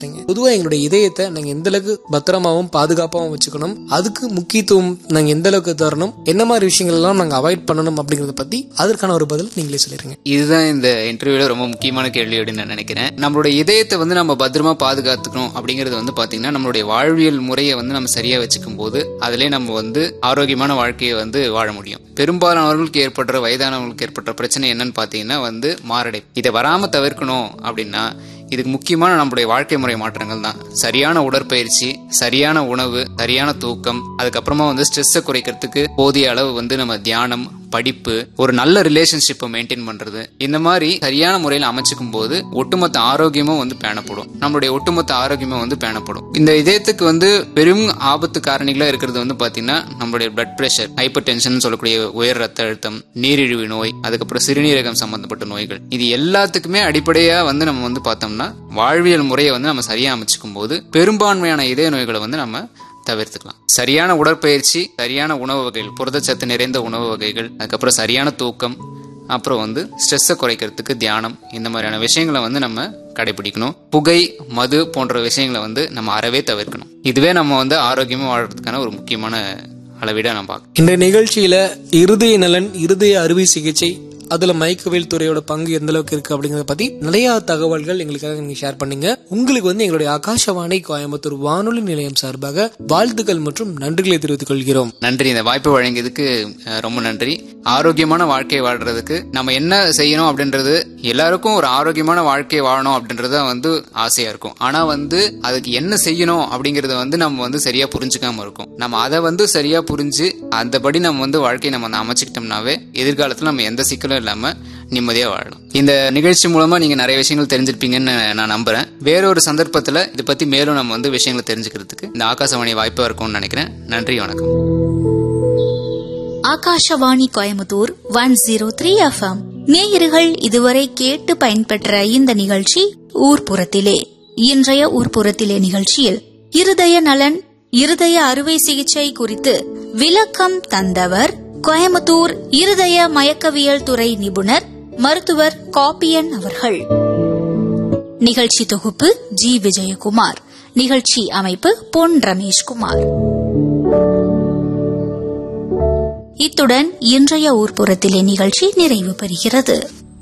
பொதுவா எங்களுடைய இதயத்தை நாங்க எந்த அளவுக்கு பத்திரமாவும் பாதுகாப்பாவும் வச்சுக்கணும் அதுக்கு முக்கியத்துவம் நாங்க எந்த அளவுக்கு தரணும் என்ன மாதிரி விஷயங்கள் எல்லாம் நாங்க அவாய்ட் பண்ணணும் அப்படிங்கறத பத்தி அதற்கான ஒரு பதில் நீங்களே சொல்லிருங்க இதுதான் இந்த இன்டர்வியூல ரொம்ப முக்கியமான கேள்வி அப்படின்னு நான் நினைக்கிறேன் நம்மளுடைய இதயத்தை வந்து நம்ம பத்திரமா பாதுகாத்துக்கணும் அப்படிங்கிறது வந்து பாத்தீங்கன்னா நம்மளுடைய வாழ்வியல் முறையை வந்து நம்ம சரியா வச்சுக்கும் போது அதிலே நம்ம வந்து ஆரோக்கியமான வாழ்க்கையை வந்து வாழ முடியும் பெரும்பாலானவர்களுக்கு ஏற்படுற வயதானவர்களுக்கு ஏற்பட்ட பிரச்சனை என்னன்னு பாத்தீங்கன்னா வந்து மாரடை இதை வராம தவிர்க்கணும் அப்படின்னா இதுக்கு முக்கியமான நம்மளுடைய வாழ்க்கை முறை மாற்றங்கள் தான் சரியான உடற்பயிற்சி சரியான உணவு சரியான தூக்கம் அதுக்கப்புறமா வந்து ஸ்ட்ரெஸ்ஸை குறைக்கிறதுக்கு போதிய அளவு வந்து நம்ம தியானம் படிப்பு ஒரு நல்ல ரிலேஷன்ஷிப்பை மெயின்டைன் பண்றது இந்த மாதிரி சரியான முறையில் அமைச்சுக்கும் போது ஒட்டுமொத்த ஆரோக்கியமும் வந்து பேணப்படும் நம்மளுடைய ஒட்டுமொத்த ஆரோக்கியமும் வந்து பேணப்படும் இந்த இதயத்துக்கு வந்து பெரும் ஆபத்து காரணிகளா இருக்கிறது வந்து பாத்தீங்கன்னா நம்மளுடைய பிளட் பிரஷர் ஹைப்பர் டென்ஷன் சொல்லக்கூடிய உயர் ரத்த அழுத்தம் நீரிழிவு நோய் அதுக்கப்புறம் சிறுநீரகம் சம்பந்தப்பட்ட நோய்கள் இது எல்லாத்துக்குமே அடிப்படையா வந்து நம்ம வந்து பார்த்தோம்னா வாழ்வியல் முறையை வந்து நம்ம சரியா அமைச்சுக்கும் போது பெரும்பான்மையான இதய நோய்களை வந்து நம்ம தவிர்த்துக்கலாம் சரியான உடற்பயிற்சி சரியான உணவு வகைகள் புரதச்சத்து நிறைந்த உணவு வகைகள் அதுக்கப்புறம் சரியான தூக்கம் அப்புறம் வந்து ஸ்ட்ரெஸ்ஸை குறைக்கிறதுக்கு தியானம் இந்த மாதிரியான விஷயங்களை வந்து நம்ம கடைபிடிக்கணும் புகை மது போன்ற விஷயங்களை வந்து நம்ம அறவே தவிர்க்கணும் இதுவே நம்ம வந்து ஆரோக்கியமா வாழ்றதுக்கான ஒரு முக்கியமான அளவீடா நான் பார்க்கணும் இந்த நிகழ்ச்சியில இருதய நலன் இருதய அறுவை சிகிச்சை அதுல மயக்கவியல் துறையோட பங்கு எந்த அளவுக்கு இருக்கு அப்படிங்கறத பத்தி நிறைய தகவல்கள் எங்களுக்காக நீங்க ஷேர் பண்ணீங்க உங்களுக்கு வந்து எங்களுடைய ஆகாஷவாணி கோயம்புத்தூர் வானொலி நிலையம் சார்பாக வாழ்த்துக்கள் மற்றும் நன்றிகளை தெரிவித்துக் கொள்கிறோம் நன்றி இந்த வாய்ப்பு வழங்கியதுக்கு அஹ், ரொம்ப நன்றி ஆரோக்கியமான வாழ்க்கையை வாழ்றதுக்கு நம்ம என்ன செய்யணும் அப்படின்றது எல்லாருக்கும் ஒரு ஆரோக்கியமான வாழ்க்கையை வாழணும் அப்படின்றது தான் வந்து ஆசையா இருக்கும் ஆனா வந்து அதுக்கு என்ன செய்யணும் அப்படிங்கறத வந்து நம்ம வந்து சரியா புரிஞ்சுக்காம இருக்கும் நம்ம அதை வந்து சரியா புரிஞ்சு அந்தபடி நம்ம வந்து வாழ்க்கையை நம்ம வந்து அமைச்சுக்கிட்டோம்னாவே எதிர்காலத்துல நம்ம எந்த சிக்கலும் இல்லாம நிம்மதியா வாழலாம் இந்த நிகழ்ச்சி மூலமா நீங்க நிறைய விஷயங்கள் தெரிஞ்சிருப்பீங்கன்னு நான் நம்புறேன் வேறொரு சந்தர்ப்பத்துல இதை பத்தி மேலும் நம்ம வந்து விஷயங்களை தெரிஞ்சுக்கிறதுக்கு இந்த ஆகாசவாணி வாய்ப்பா இருக்கும்னு நினைக்கிறேன் நன்றி வணக்கம் Akashvani Coimbatore one zero three FM நேயர்கள் இதுவரை கேட்டு பயன்பெற்ற இந்த நிகழ்ச்சி ஊர்ப்புறத்திலே இன்றைய ஊர்ப்புறத்திலே நிகழ்ச்சியில் இருதய நலன் இருதய அறுவை சிகிச்சை குறித்து விளக்கம் தந்தவர் கோயம்புத்தூர் இருதய மயக்கவியல் துறை நிபுணர் மருத்துவர் காப்பியன் அவர்கள் நிகழ்ச்சி தொகுப்பு ஜி விஜயகுமார் நிகழ்ச்சி அமைப்பு பொன் ரமேஷ்குமார் இத்துடன் இன்றைய ஊர்ப்புறத்திலே நிகழ்ச்சி நிறைவு பெறுகிறது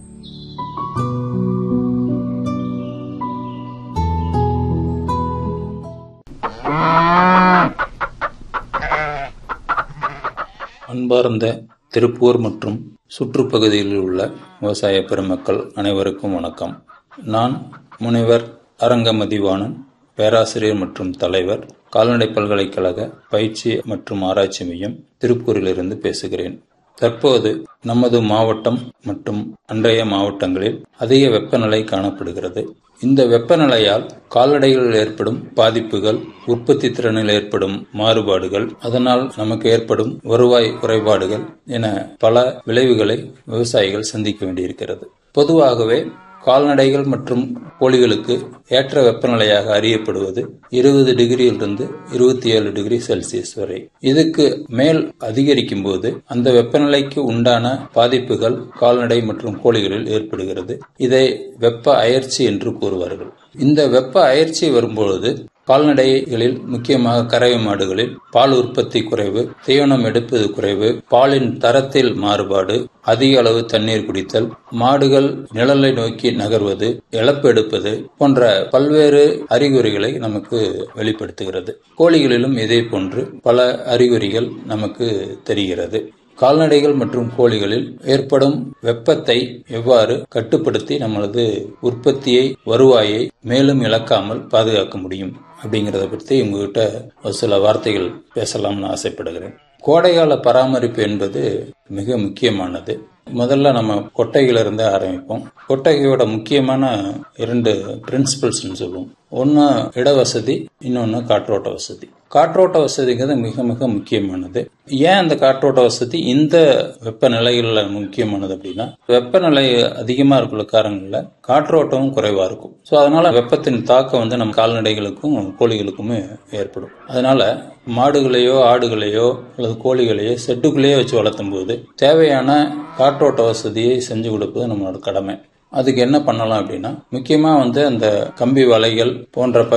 அன்பார்ந்த திருப்பூர் மற்றும் சுற்றுப்பகுதியில் உள்ள விவசாய பெருமக்கள் அனைவருக்கும் வணக்கம் நான் முனைவர் அரங்க மதிவாணன் பேராசிரியர் மற்றும் தலைவர் கால்நடை பல்கலைக்கழக பயிற்சி மற்றும் ஆராய்ச்சி மையம் திருப்பூரிலிருந்து பேசுகிறேன் தற்போது நமது மாவட்டம் மற்றும் அன்றைய மாவட்டங்களில் அதிக வெப்பநிலை காணப்படுகிறது இந்த வெப்பநிலையால் கால்நடைகளில் ஏற்படும் பாதிப்புகள் உற்பத்தி திறனில் ஏற்படும் மாறுபாடுகள் அதனால் நமக்கு ஏற்படும் வருவாய் குறைபாடுகள் என பல விளைவுகளை விவசாயிகள் சந்திக்க வேண்டியிருக்கிறது பொதுவாகவே கால்நடைகள் மற்றும் கோழிகளுக்கு ஏற்ற வெப்பநிலையாக அறியப்படுவது இருபது டிகிரியிலிருந்து இருபத்தி ஏழு டிகிரி செல்சியஸ் வரை இதுக்கு மேல் அதிகரிக்கும் போது அந்த வெப்பநிலைக்கு உண்டான பாதிப்புகள் கால்நடை மற்றும் கோழிகளில் ஏற்படுகிறது இதை வெப்ப அயற்சி என்று கூறுவார்கள் இந்த வெப்ப அயற்சி வரும்பொழுது கால்நடைகளில் முக்கியமாக கறவை மாடுகளில் பால் உற்பத்தி குறைவு தீவனம் எடுப்பது குறைவு பாலின் தரத்தில் மாறுபாடு அதிக அளவு தண்ணீர் குடித்தல் மாடுகள் நிழலை நோக்கி நகர்வது இழப்பு எடுப்பது போன்ற பல்வேறு அறிகுறிகளை நமக்கு வெளிப்படுத்துகிறது கோழிகளிலும் இதே போன்று பல அறிகுறிகள் நமக்கு தெரிகிறது கால்நடைகள் மற்றும் கோழிகளில் ஏற்படும் வெப்பத்தை எவ்வாறு கட்டுப்படுத்தி நம்மளது உற்பத்தியை வருவாயை மேலும் இழக்காமல் பாதுகாக்க முடியும் அப்படிங்கறத பற்றி உங்ககிட்ட ஒரு சில வார்த்தைகள் பேசலாம்னு ஆசைப்படுகிறேன் கோடைகால பராமரிப்பு என்பது மிக முக்கியமானது முதல்ல நம்ம கொட்டையிலிருந்து ஆரம்பிப்போம் கொட்டகையோட முக்கியமான இரண்டு பிரின்சிபல்ஸ் சொல்லுவோம் ஒன்று இடவசதி இன்னொன்று காற்றோட்ட வசதி காற்றோட்ட வசதிங்கிறது மிக மிக முக்கியமானது ஏன் அந்த காற்றோட்ட வசதி இந்த வெப்பநிலைகளில் முக்கியமானது அப்படின்னா வெப்பநிலை அதிகமாக இருக்கிற காரணங்களில் காற்றோட்டமும் குறைவாக இருக்கும் ஸோ அதனால வெப்பத்தின் தாக்கம் வந்து நம்ம கால்நடைகளுக்கும் கோழிகளுக்குமே ஏற்படும் அதனால மாடுகளையோ ஆடுகளையோ அல்லது கோழிகளையோ செட்டுக்குள்ளேயே வச்சு வளர்த்தும் போது தேவையான காற்றோட்ட வசதியை செஞ்சு கொடுப்பது நம்மளோட கடமை அதுக்கு என்ன பண்ணலாம் அப்படின்னா முக்கியமாக வந்து அந்த கம்பி வலைகள் போன்ற